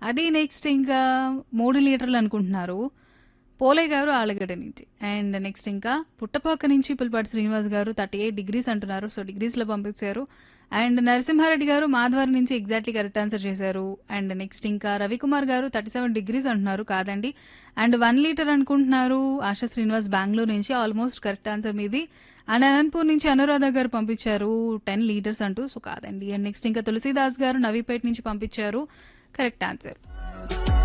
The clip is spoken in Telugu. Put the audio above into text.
అది నెక్స్ట్ ఇంకా 3 లీటర్లు అనుకుంటున్నారు. పోలయ్య గారు ఆళ్ళగడ్డ నుంచి. అండ్ నెక్స్ట్ ఇంకా పుట్టపాక నుంచి పులిపాటి శ్రీనివాస్ గారు 38 డిగ్రీస్ అంటున్నారు. సో, డిగ్రీస్‌లో పంపించారు. అండ్ నరసింహారెడ్డి గారు మాధవరం నుంచి ఎగ్జాక్ట్‌లీ కరెక్ట్ ఆన్సర్ చేశారు. అండ్ నెక్స్ట్ ఇంకా రవికుమార్ గారు 37 డిగ్రీస్ అంటున్నారు. కాదండి. అండ్ 1 లీటర్ అనుకుంటున్నారు. ఆశా శ్రీనివాస్ బెంగుళూరు నుంచి ఆల్మోస్ట్ కరెక్ట్ ఆన్సర్ మీది. అండ్ అనంతపూర్ నుంచి అనురాధ గారు పంపించారు 10 లీటర్స్ అంటూ. సో, కాదండి. అండ్ నెక్స్ట్ ఇంకా తులసీదాస్ గారు నవీపేట నుంచి పంపించారు. Correct answer.